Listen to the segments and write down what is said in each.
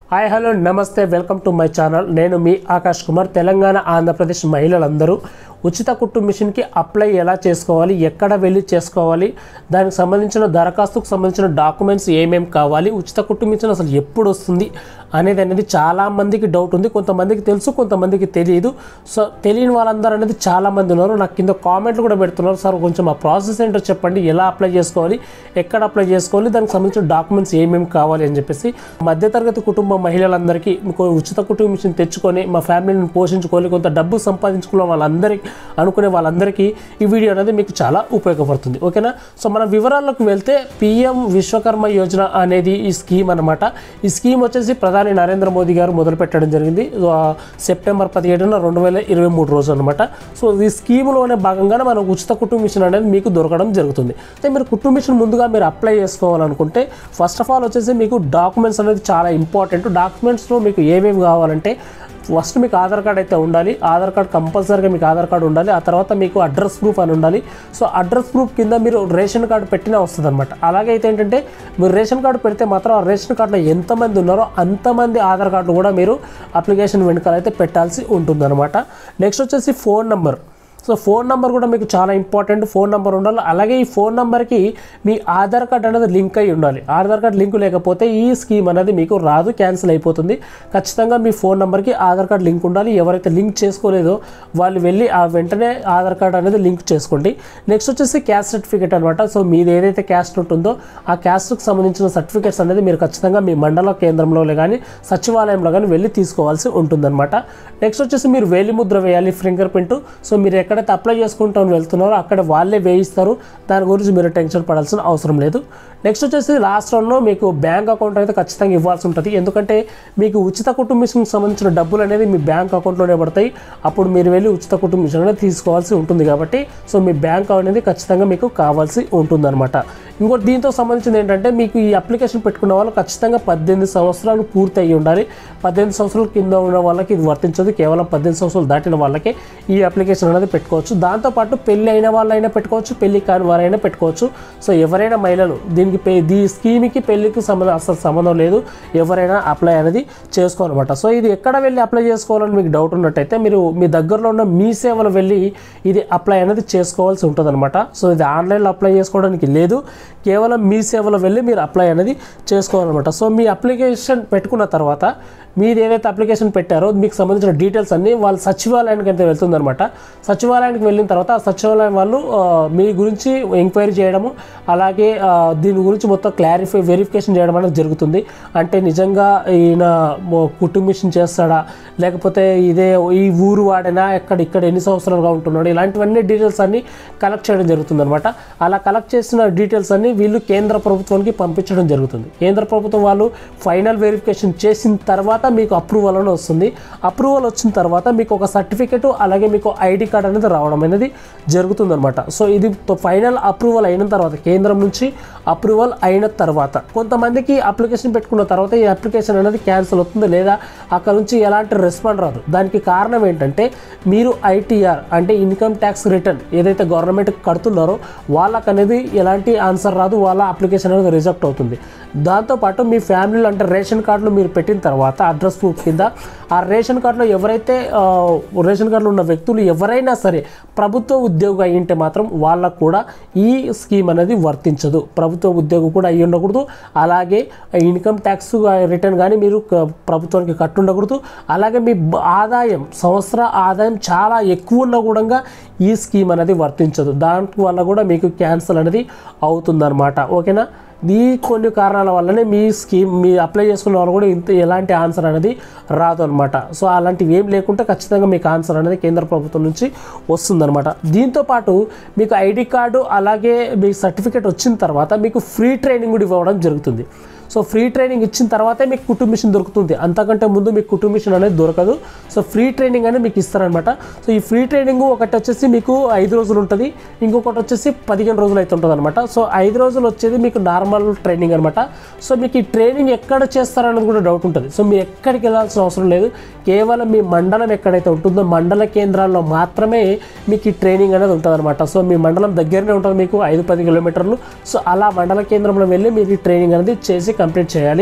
hi hello నమస్తే welcome to my channel నేను మీ ఆకాష్ కుమార్ తెలంగాణ ఆంధ్రప్రదేశ్ మహిళలందరూ ఉచిత కుట్టు మిషన్కి అప్లై ఎలా చేసుకోవాలి ఎక్కడ వెళ్ళి చేసుకోవాలి దానికి సంబంధించిన దరఖాస్తుకు సంబంధించిన డాక్యుమెంట్స్ ఏమేమి కావాలి ఉచిత కుట్టు మిషన్ అసలు ఎప్పుడు వస్తుంది అనేది అనేది చాలామందికి డౌట్ ఉంది కొంతమందికి తెలుసు కొంతమందికి తెలియదు సో తెలియని వాళ్ళందరూ అనేది చాలామంది ఉన్నారు నాకు కింద కామెంట్లు కూడా పెడుతున్నారు సార్ కొంచెం ఆ ప్రాసెస్ ఏంటో చెప్పండి ఎలా అప్లై చేసుకోవాలి ఎక్కడ అప్లై చేసుకోవాలి దానికి సంబంధించిన డాక్యుమెంట్స్ ఏమేమి కావాలి అని చెప్పేసి మధ్యతరగతి కుటుంబ మహిళలందరికీ మీకు ఉచిత కుటుంబ మిషన్ తెచ్చుకొని మా ఫ్యామిలీని పోషించుకొని కొంత డబ్బు సంపాదించుకున్న వాళ్ళందరికీ అనుకునే వాళ్ళందరికీ ఈ వీడియో అనేది మీకు చాలా ఉపయోగపడుతుంది ఓకేనా సో మన వివరాల్లోకి వెళ్తే పిఎం విశ్వకర్మ యోజన అనేది ఈ స్కీమ్ అనమాట ఈ స్కీమ్ వచ్చేసి ప్రధాని నరేంద్ర మోదీ గారు మొదలుపెట్టడం జరిగింది ఆ, సెప్టెంబర్ పదిహేడున రెండు వేల ఇరవై మూడు రోజు అనమాట సో ఈ స్కీమ్లోనే భాగంగానే మన ఉచిత కుటుంబ మిషన్ అనేది మీకు దొరకడం జరుగుతుంది అయితే మీరు కుటుంబ మిషన్ ముందుగా మీరు అప్లై చేసుకోవాలనుకుంటే ఫస్ట్ ఆఫ్ ఆల్ వచ్చేసి మీకు డాక్యుమెంట్స్ అనేది చాలా ఇంపార్టెంట్ డాక్యుమెంట్స్లో మీకు ఏమేమి కావాలంటే ఫస్ట్ మీకు ఆధార్ కార్డ్ అయితే ఉండాలి ఆధార్ కార్డ్ కంపల్సరీగా మీకు ఆధార్ కార్డు ఉండాలి ఆ తర్వాత మీకు అడ్రస్ ప్రూఫ్ అని ఉండాలి సో అడ్రస్ ప్రూఫ్ కింద మీరు రేషన్ కార్డు పెట్టినా వస్తుంది అనమాట అలాగే అయితే ఏంటంటే మీరు రేషన్ కార్డు పెడితే మాత్రం ఆ రేషన్ కార్డులో ఎంతమంది ఉన్నారో అంతమంది ఆధార్ కార్డు కూడా మీరు అప్లికేషన్ వెనుకాల అయితే పెట్టాల్సి ఉంటుందన్నమాట నెక్స్ట్ వచ్చేసి phone number so phone number కూడా మీకు చాలా ఇంపార్టెంట్ ఫోన్ నెంబర్ ఉండాలి అలాగే ఈ ఫోన్ నెంబర్కి మీ ఆధార్ కార్డ్ అనేది లింక్ అయి ఉండాలి ఆధార్ కార్డ్ లింక్ లేకపోతే ఈ స్కీమ్ అనేది మీకు రాదు క్యాన్సిల్ అయిపోతుంది ఖచ్చితంగా మీ ఫోన్ నెంబర్కి ఆధార్ కార్డ్ లింక్ ఉండాలి ఎవరైతే లింక్ చేసుకోలేదో వాళ్ళు వెళ్ళి ఆ వెంటనే ఆధార్ కార్డ్ అనేది లింక్ చేసుకోండి నెక్స్ట్ వచ్చేసి క్యాస్ట్ సర్టిఫికేట్ అనమాట సో మీది ఏదైతే క్యాస్ట్ ఉంటుందో ఆ క్యాస్ట్కి సంబంధించిన సర్టిఫికేట్స్ అనేది మీరు ఖచ్చితంగా మీ మండల కేంద్రంలో కానీ సచివాలయంలో కానీ వెళ్ళి తీసుకోవాల్సి ఉంటుందన్నమాట నెక్స్ట్ వచ్చేసి మీరు వేలిముద్ర వేయాలి ఫింగర్ ప్రింట్ సో మీరు ఎక్కడైతే అప్లై చేసుకుంటామని వెళ్తున్నారో అక్కడ వాళ్ళే వేయిస్తారు దాని గురించి మీరు టెన్షన్ పడాల్సిన అవసరం లేదు నెక్స్ట్ వచ్చేసి లాస్ట్ రన్లో మీకు బ్యాంక్ అకౌంట్ అయితే ఖచ్చితంగా ఇవ్వాల్సి ఉంటుంది ఎందుకంటే మీకు ఉచిత కుటుంబ మిషన్కి సంబంధించిన డబ్బులు అనేది మీ బ్యాంక్ అకౌంట్లోనే పడతాయి అప్పుడు మీరు వెళ్ళి ఉచిత కుటుంబ మిషన్ అనేది తీసుకోవాల్సి ఉంటుంది కాబట్టి సో మీ బ్యాంక్ అనేది ఖచ్చితంగా మీకు కావాల్సి ఉంటుందన్నమాట ఇంకోటి దీంతో సంబంధించింది ఏంటంటే మీకు ఈ అప్లికేషన్ పెట్టుకున్న వాళ్ళు ఖచ్చితంగా పద్దెనిమిది సంవత్సరాలు పూర్తి అయ్యి ఉండాలి పద్దెనిమిది సంవత్సరాల కింద ఉన్న వాళ్ళకి ఇది వర్తించదు కేవలం పద్దెనిమిది సంవత్సరాలు దాటిన వాళ్ళకే ఈ అప్లికేషన్ అనేది పెట్టుకోవచ్చు దాంతోపాటు పెళ్ళి అయిన వాళ్ళైనా పెట్టుకోవచ్చు పెళ్లి కాని వారైనా పెట్టుకోవచ్చు సో ఎవరైనా మహిళలు దీనికి పే దీ స్కీమ్కి పెళ్లికి సంబంధం అసలు సంబంధం లేదు ఎవరైనా అప్లై అనేది చేసుకోవాలన్నమాట సో ఇది ఎక్కడ వెళ్ళి అప్లై చేసుకోవాలని మీకు డౌట్ ఉన్నట్టయితే మీరు మీ దగ్గరలో ఉన్న మీ సేవలు వెళ్ళి ఇది అప్లై అనేది చేసుకోవాల్సి ఉంటుందన్నమాట సో ఇది ఆన్లైన్లో అప్లై చేసుకోవడానికి లేదు కేవలం మీ సేవలో వెళ్ళి మీరు అప్లై అనేది చేసుకోవాలన్నమాట సో మీ అప్లికేషన్ పెట్టుకున్న తర్వాత మీది ఏదైతే అప్లికేషన్ పెట్టారో మీకు సంబంధించిన డీటెయిల్స్ అన్నీ వాళ్ళ సచివాలయానికి అయితే వెళ్తుందనమాట సచివాలయానికి వెళ్ళిన తర్వాత ఆ సచివాలయం వాళ్ళు ఆ, మీ గురించి ఎంక్వైరీ చేయడము అలాగే ఆ, దీని గురించి మొత్తం క్లారిఫై వెరిఫికేషన్ చేయడం అనేది జరుగుతుంది అంటే నిజంగా ఈయన మొ- కుటుంబిషన్ చేస్తాడా లేకపోతే ఇదే ఈ ఊరు వాడేనా ఎక్కడ ఇక్కడ ఎన్ని సంవత్సరాలుగా ఉంటున్నాడు ఇలాంటివన్నీ డీటెయిల్స్ అన్ని కలెక్ట్ చేయడం జరుగుతుంది అనమాట అలా కలెక్ట్ చేసిన డీటెయిల్స్ అన్ని వీళ్ళు కేంద్ర ప్రభుత్వానికి పంపించడం జరుగుతుంది కేంద్ర ప్రభుత్వం వాళ్ళు ఫైనల్ వెరిఫికేషన్ చేసిన తర్వాత మీకు అప్రూవల్ అని వస్తుంది అప్రూవల్ వచ్చిన తర్వాత మీకు ఒక సర్టిఫికెట్ అలాగే మీకు ఐడి కార్డ్ అనేది రావడం అనేది జరుగుతుంది అనమాట సో ఇది ఫైనల్ అప్రూవల్ అయిన తర్వాత కేంద్రం నుంచి అప్రూవల్ అయిన తర్వాత కొంతమందికి అప్లికేషన్ పెట్టుకున్న తర్వాత ఈ అప్లికేషన్ అనేది క్యాన్సిల్ అవుతుంది లేదా అక్కడ నుంచి ఎలాంటి రెస్పాండ్ రాదు దానికి కారణం ఏంటంటే మీరు ఐటీఆర్ అంటే ఇన్కమ్ ట్యాక్స్ రిటర్న్ ఏదైతే గవర్నమెంట్ కడుతున్నారో వాళ్ళకి అనేది ఎలాంటి ఆన్సర్ రాదు వాళ్ళ అప్లికేషన్ అనేది రిజెక్ట్ అవుతుంది దాంతోపాటు మీ ఫ్యామిలీలో అంటే రేషన్ కార్డులో మీరు పెట్టిన తర్వాత అడ్రస్ ప్రూఫ్ కింద ఆ రేషన్ కార్డులో ఎవరైతే ఆ, రేషన్ కార్డులో ఉన్న వ్యక్తులు ఎవరైనా సరే ప్రభుత్వ ఉద్యోగి అయి ఉంటే మాత్రం వాళ్ళకు కూడా ఈ స్కీమ్ అనేది వర్తించదు ప్రభుత్వ ఉద్యోగి కూడా అయ్యి ఉండకూడదు అలాగే ఇన్కమ్ ట్యాక్స్ రిటర్న్ కానీ మీరు క- ప్రభుత్వానికి కట్టు ఉండకూడదు అలాగే మీ బ- ఆదాయం సంవత్సర ఆదాయం చాలా ఎక్కువ ఉన్నా కూడా ఈ స్కీమ్ అనేది వర్తించదు దాని వల్ల కూడా మీకు క్యాన్సల్ అనేది అవుతుందన్నమాట ఓకేనా ఈ కొన్ని కారణాల వల్లనే మీ స్కీమ్ మీ అప్లై చేసుకున్న వాళ్ళు కూడా ఇంత ఎలాంటి ఆన్సర్ అనేది రాదు అనమాట సో అలాంటివి ఏం లేకుంటే ఖచ్చితంగా మీకు ఆన్సర్ అనేది కేంద్ర ప్రభుత్వం నుంచి వస్తుందన్నమాట దీంతో పాటు మీకు ఐడి కార్డు అలాగే మీ సర్టిఫికేట్ వచ్చిన తర్వాత మీకు ఫ్రీ ట్రైనింగ్ కూడా ఇవ్వడం జరుగుతుంది సో ఫ్రీ ట్రైనింగ్ ఇచ్చిన తర్వాతే మీకు కుటుంబ మిషన్ దొరుకుతుంది అంతకంటే ముందు మీకు కుటుంబ మిషన్ అనేది దొరకదు సో ఫ్రీ ట్రైనింగ్ అనేది మీకు ఇస్తారనమాట సో ఈ ఫ్రీ ట్రైనింగ్ ఒకటి వచ్చేసి మీకు ఐదు రోజులు ఉంటుంది ఇంకొకటి వచ్చేసి పదిహేను రోజులు అయితే ఉంటుంది అనమాట సో ఐదు రోజులు వచ్చేది మీకు నార్మల్ ట్రైనింగ్ అనమాట సో మీకు ఈ ట్రైనింగ్ ఎక్కడ చేస్తారన్నది కూడా డౌట్ ఉంటుంది సో మీరు ఎక్కడికి వెళ్ళాల్సిన అవసరం లేదు కేవలం మీ మండలం ఎక్కడైతే ఉంటుందో మండల కేంద్రాల్లో మాత్రమే మీకు ఈ ట్రైనింగ్ అనేది ఉంటుంది అనమాట సో మీ మండలం దగ్గరనే ఉంటుంది మీకు ఐదు పది కిలోమీటర్లు సో అలా మండల కేంద్రంలో వెళ్ళి మీరు ఈ ట్రైనింగ్ అనేది చేసి కంప్లీట్ చేయాలి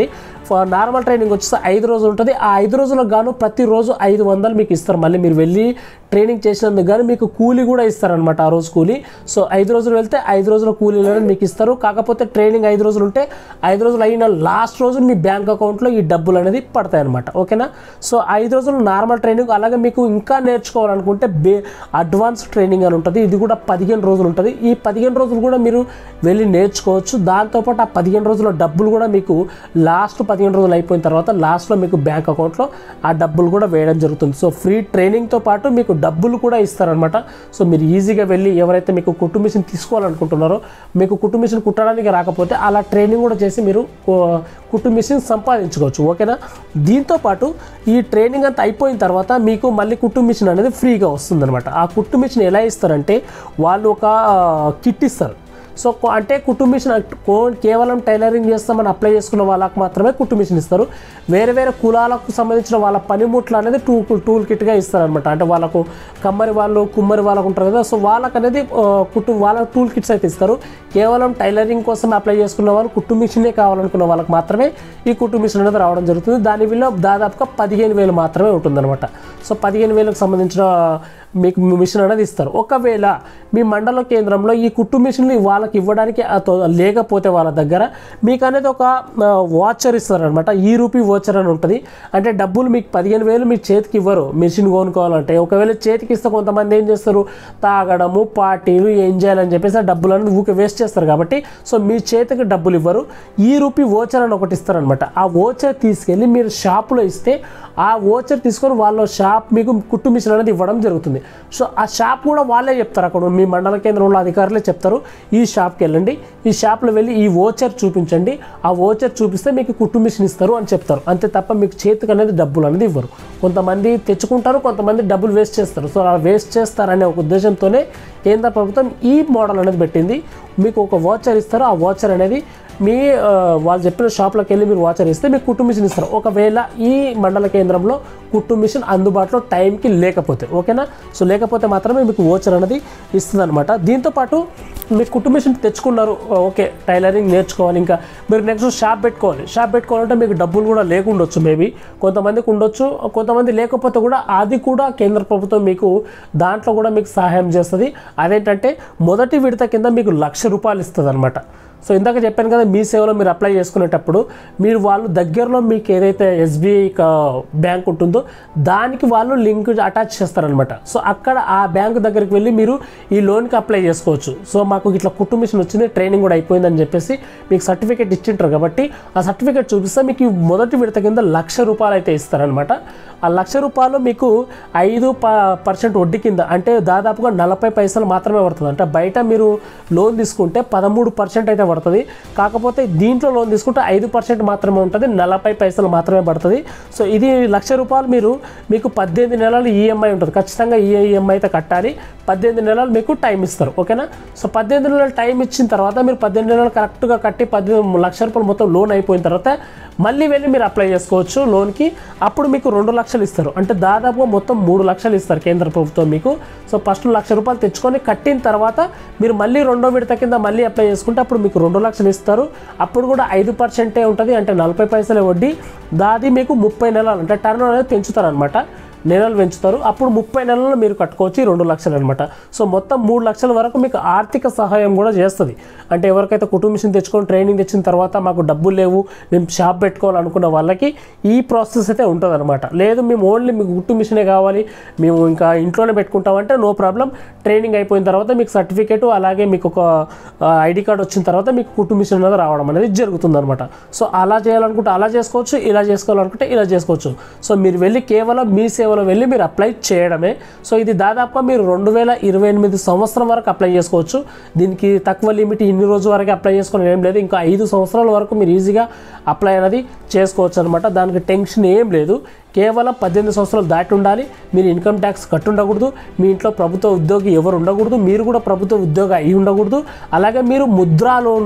నార్మల్ ట్రైనింగ్ వచ్చేసి ఐదు రోజులు ఉంటుంది ఆ ఐదు రోజులకు గాను ప్రతిరోజు ఐదు వందలు మీకు ఇస్తారు మళ్ళీ మీరు వెళ్ళి ట్రైనింగ్ చేసినందుకు కానీ మీకు కూలీ కూడా ఇస్తారనమాట ఆ రోజు కూలీ సో ఐదు రోజులు వెళ్తే ఐదు రోజుల కూలీలు అనేది మీకు ఇస్తారు కాకపోతే ట్రైనింగ్ ఐదు రోజులు ఉంటే ఐదు రోజులు అయిన లాస్ట్ రోజు మీ బ్యాంక్ అకౌంట్లో ఈ డబ్బులు అనేది పడతాయి అనమాట ఓకేనా సో ఐదు రోజులు నార్మల్ ట్రైనింగ్ అలాగే మీకు ఇంకా నేర్చుకోవాలనుకుంటే బే అడ్వాన్స్ ట్రైనింగ్ అని ఉంటుంది ఇది కూడా పదిహేను రోజులు ఉంటుంది ఈ పదిహేను రోజులు కూడా మీరు వెళ్ళి నేర్చుకోవచ్చు దాంతోపాటు ఆ పదిహేను రోజుల డబ్బులు కూడా మీకు లాస్ట్ పదిహేను రోజులు అయిపోయిన తర్వాత లాస్ట్లో మీకు బ్యాంక్ అకౌంట్లో ఆ డబ్బులు కూడా వేయడం జరుగుతుంది సో ఫ్రీ ట్రైనింగ్తో పాటు మీకు డబ్బులు కూడా ఇస్తారనమాట సో మీరు ఈజీగా వెళ్ళి ఎవరైతే మీకు కుట్టు మిషన్ తీసుకోవాలనుకుంటున్నారో మీకు కుట్టు మిషన్ కుట్టడానికి రాకపోతే అలా ట్రైనింగ్ కూడా చేసి మీరు ఓ, కుట్టు మిషన్ సంపాదించుకోవచ్చు ఓకేనా దీంతో పాటు ఈ ట్రైనింగ్ అంతా అయిపోయిన తర్వాత మీకు మళ్ళీ కుట్టు మిషన్ అనేది ఫ్రీగా వస్తుందన్నమాట ఆ కుట్టు మిషన్ ఎలా ఇస్తారంటే వాళ్ళు ఒక కిట్ ఇస్తారు సో కొ- అంటే కుట్టు మిషన్ అట్- కో- కేవలం టైలరింగ్ చేస్తామని అప్లై చేసుకున్న వాళ్ళకి మాత్రమే కుట్టు మిషన్ ఇస్తారు వేరే వేరే కులాలకు సంబంధించిన వాళ్ళ పనిముట్లు అనేది టూ టూల్ కిట్గా ఇస్తారనమాట అంటే వాళ్ళకు కమ్మరి వాళ్ళు కుమ్మరి వాళ్ళకు ఉంటారు కదా సో వాళ్ళకి అనేది ఆ, కుట్టు వాళ్ళ టూల్ కిట్స్ అయితే ఇస్తారు కేవలం టైలరింగ్ కోసం అప్లై చేసుకున్న వాళ్ళు కుట్టు మిషనే కావాలనుకున్న వాళ్ళకి మాత్రమే ఈ కుట్టు మిషన్ అనేది రావడం జరుగుతుంది దాని విలువ దాదాపుగా పదిహేను వేలు మాత్రమే ఉంటుందన్నమాట సో పదిహేను వేలకు సంబంధించిన మీకు మిషన్ అనేది ఇస్తారు ఒకవేళ మీ మండల కేంద్రంలో ఈ కుట్టు మిషన్లు వాళ్ళకి ఇవ్వడానికి ఆ తో- లేకపోతే వాళ్ళ దగ్గర మీకు అనేది ఒక వాచర్ ఇస్తారనమాట ఈ రూపీ వాచర్ అని ఉంటుంది అంటే డబ్బులు మీకు పదిహేను వేలు మీ చేతికి ఇవ్వరు మిషన్ కొనుక్కోవాలంటే ఒకవేళ చేతికి ఇస్తే కొంతమంది ఏం చేస్తారు తాగడము పార్టీలు ఎంజాయ్ అని చెప్పేసి ఆ డబ్బులను ఊకే వేస్ట్ చేస్తారు కాబట్టి సో మీ చేతికి డబ్బులు ఇవ్వరు ఈ రూపీ ఓచర్ అని ఒకటి ఇస్తారనమాట ఆ ఓచర్ తీసుకెళ్ళి మీరు షాపులో ఇస్తే ఆ ఓచర్ తీసుకొని వాళ్ళ షాప్ మీకు కుట్టు మిషన్ అనేది ఇవ్వడం జరుగుతుంది సో ఆ షాప్ కూడా వాళ్ళే చెప్తారు అక్కడ మీ మండల కేంద్రంలో అధికారులే చెప్తారు ఈ షాప్కి వెళ్ళండి ఈ షాప్లో వెళ్ళి ఈ ఓచర్ చూపించండి ఆ ఓచర్ చూపిస్తే మీకు కుట్టు మిషన్ ఇస్తారు అని చెప్తారు అంతే తప్ప మీకు చేతికి అనేది డబ్బులు అనేది ఇవ్వరు కొంతమంది తెచ్చుకుంటారు కొంతమంది డబ్బులు వేస్ట్ చేస్తారు సో అలా వేస్ట్ చేస్తారనే ఒక ఉద్దేశంతోనే కేంద్ర ప్రభుత్వం ఈ మోడల్ అనేది పెట్టింది మీకు ఒక వాచర్ ఇస్తారు ఆ వాచర్ అనేది మీ ఆ, వాళ్ళు చెప్పిన షాప్లోకి వెళ్ళి మీరు వాచర్ ఇస్తే మీకు కుట్టు మిషన్ ఇస్తారు ఒకవేళ ఈ మండల కేంద్రంలో కుట్టు మిషన్ అందుబాటులో టైంకి లేకపోతే ఓకేనా సో లేకపోతే మాత్రమే మీకు ఓచర్ అనేది ఇస్తుంది అనమాట దీంతోపాటు మీరు కుట్టు మిషన్ తెచ్చుకున్నారు ఓకే టైలరింగ్ నేర్చుకోవాలి ఇంకా మీరు నెక్స్ట్ షాప్ పెట్టుకోవాలి షాప్ పెట్టుకోవాలంటే మీకు డబ్బులు కూడా లేకుండొచ్చు మేబీ కొంతమందికి ఉండొచ్చు కొంతమంది లేకపోతే కూడా అది కూడా కేంద్ర ప్రభుత్వం మీకు దాంట్లో కూడా మీకు సహాయం చేస్తుంది అదేంటంటే మొదటి విడత కింద మీకు లక్ష రూపాయలు ఇస్తుంది అనమాట సో ఇందాక చెప్పాను కదా మీ సేవలో మీరు అప్లై చేసుకునేటప్పుడు మీరు వాళ్ళు దగ్గరలో మీకు ఏదైతే ఎస్బీఐ బ్యాంక్ ఉంటుందో దానికి వాళ్ళు లింక్ అటాచ్ చేస్తారనమాట సో అక్కడ ఆ బ్యాంక్ దగ్గరికి వెళ్ళి మీరు ఈ లోన్కి అప్లై చేసుకోవచ్చు సో మాకు ఇట్లా కుట్టు మిషన్ వచ్చింది ట్రైనింగ్ కూడా అయిపోయిందని చెప్పేసి మీకు సర్టిఫికేట్ ఇచ్చింటారు కాబట్టి ఆ సర్టిఫికేట్ చూపిస్తే మీకు ఈ మొదటి విడత కింద లక్ష రూపాయలు అయితే ఇస్తారనమాట ఆ లక్ష రూపాయలు మీకు ఐదు ప పర్సెంట్ వడ్డీ కింద అంటే దాదాపుగా నలభై పైసలు మాత్రమే పడుతుంది అంటే బయట మీరు లోన్ తీసుకుంటే పదమూడు పర్సెంట్ అయితే పడుతుంది కాకపోతే దీంట్లో లోన్ తీసుకుంటే ఐదు పర్సెంట్ మాత్రమే ఉంటుంది నలభై పైసలు మాత్రమే పడుతుంది సో ఇది లక్ష రూపాయలు మీరు మీకు పద్దెనిమిది నెలలు ఈఎంఐ ఉంటుంది ఖచ్చితంగా ఈ ఈఎంఐ అయితే కట్టాలి పద్దెనిమిది నెలలు మీకు టైం ఇస్తారు ఓకేనా సో పద్దెనిమిది నెలలు టైం ఇచ్చిన తర్వాత మీరు పద్దెనిమిది నెలలు కరెక్ట్గా కట్టి పద్దెనిమిది లక్ష రూపాయలు మొత్తం లోన్ అయిపోయిన తర్వాత మళ్ళీ వెళ్ళి మీరు అప్లై చేసుకోవచ్చు లోన్కి అప్పుడు మీకు రెండు లక్షలు ఇస్తారు అంటే దాదాపుగా మొత్తం మూడు లక్షలు ఇస్తారు కేంద్ర ప్రభుత్వం మీకు సో ఫస్ట్ లక్ష రూపాయలు తెచ్చుకొని కట్టిన తర్వాత మీరు మళ్ళీ రెండో విడత కింద మళ్ళీ అప్లై చేసుకుంటే అప్పుడు మీకు రెండు లక్షలు ఇస్తారు అప్పుడు కూడా ఐదు పర్సెంటే ఉంటుంది అంటే నలభై పైసలే వడ్డీ దాది మీకు ముప్పై నెలలు అంటే టర్న్ అనేది పెంచుతారు అనమాట నెలలు పెంచుతారు అప్పుడు ముప్పై నెలలు మీరు కట్టుకోవచ్చు ఈ రెండు లక్షలు అనమాట సో మొత్తం మూడు లక్షల వరకు మీకు ఆర్థిక సహాయం కూడా చేస్తుంది అంటే ఎవరికైతే కుటుంబ మిషన్ తెచ్చుకొని ట్రైనింగ్ తెచ్చిన తర్వాత మాకు డబ్బులు లేవు మేము షాప్ పెట్టుకోవాలనుకున్న వాళ్ళకి ఈ ప్రాసెస్ అయితే ఉంటుంది అనమాట లేదు మేము ఓన్లీ మీకు కుట్టు మిషనే కావాలి మేము ఇంకా ఇంట్లోనే పెట్టుకుంటామంటే నో ప్రాబ్లం ట్రైనింగ్ అయిపోయిన తర్వాత మీకు సర్టిఫికేట్ అలాగే మీకు ఒక ఐడి కార్డ్ వచ్చిన తర్వాత మీకు కుట్టు మిషన్ అనేది రావడం అనేది జరుగుతుంది అనమాట సో అలా చేయాలనుకుంటే అలా చేసుకోవచ్చు ఇలా చేసుకోవాలనుకుంటే ఇలా చేసుకోవచ్చు సో మీరు వెళ్ళి కేవలం మీ సేవలో వెళ్ళి మీరు అప్లై చేయడమే సో ఇది దాదాపుగా మీరు రెండు వేల ఇరవై ఎనిమిది సంవత్సరం వరకు అప్లై చేసుకోవచ్చు దీనికి తక్కువ లిమిట్ ఇన్ని రోజు వరకు అప్లై చేసుకుని ఏం లేదు ఇంకా ఐదు సంవత్సరాల వరకు మీరు ఈజీగా అప్లై అనేది చేసుకోవచ్చు అనమాట దానికి టెన్షన్ ఏం లేదు కేవలం పద్దెనిమిది సంవత్సరాలు దాటి ఉండాలి మీరు ఇన్కమ్ ట్యాక్స్ కట్టి ఉండకూడదు మీ ఇంట్లో ప్రభుత్వ ఉద్యోగి ఎవరు ఉండకూడదు మీరు కూడా ప్రభుత్వ ఉద్యోగి అయి ఉండకూడదు అలాగే మీరు ముద్రా లోన్లు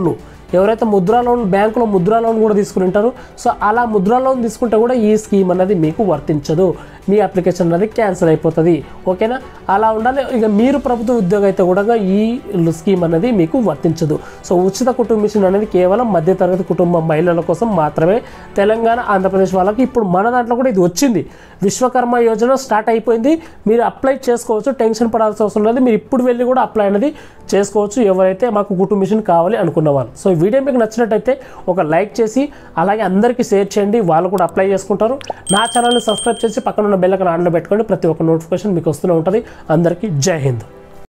ఎవరైతే ముద్రా లోన్ బ్యాంకులో ముద్రా లోన్ కూడా తీసుకుని ఉంటారు సో అలా ముద్రా లోన్ తీసుకుంటే కూడా ఈ స్కీమ్ అనేది మీకు వర్తించదు మీ అప్లికేషన్ అనేది క్యాన్సిల్ అయిపోతుంది ఓకేనా అలా ఉండాలి ఇక మీరు ప్రభుత్వ ఉద్యోగం అయితే కూడా ఈ స్కీమ్ అనేది మీకు వర్తించదు సో ఉచిత కుటుంబ మిషన్ అనేది కేవలం మధ్యతరగతి కుటుంబ మహిళల కోసం మాత్రమే తెలంగాణ ఆంధ్రప్రదేశ్ వాళ్ళకి ఇప్పుడు మన దాంట్లో కూడా ఇది వచ్చింది విశ్వకర్మ యోజన స్టార్ట్ అయిపోయింది మీరు అప్లై చేసుకోవచ్చు టెన్షన్ పడాల్సిన అవసరం లేదు మీరు ఇప్పుడు వెళ్ళి కూడా అప్లై అనేది చేసుకోవచ్చు ఎవరైతే మాకు కుటుంబ మిషన్ కావాలి అనుకున్న వాళ్ళు సో ఈ వీడియో మీకు నచ్చినట్టయితే ఒక లైక్ చేసి అలాగే అందరికీ షేర్ చేయండి వాళ్ళు కూడా అప్లై చేసుకుంటారు నా ఛానల్ని సబ్స్క్రైబ్ చేసి పక్కన ఉన్న బెల్ ఐకాన్ ఆన్లో పెట్టుకోండి ప్రతి ఒక్క నోటిఫికేషన్ మీకు వస్తూనే ఉంటుంది అందరికీ జై హింద్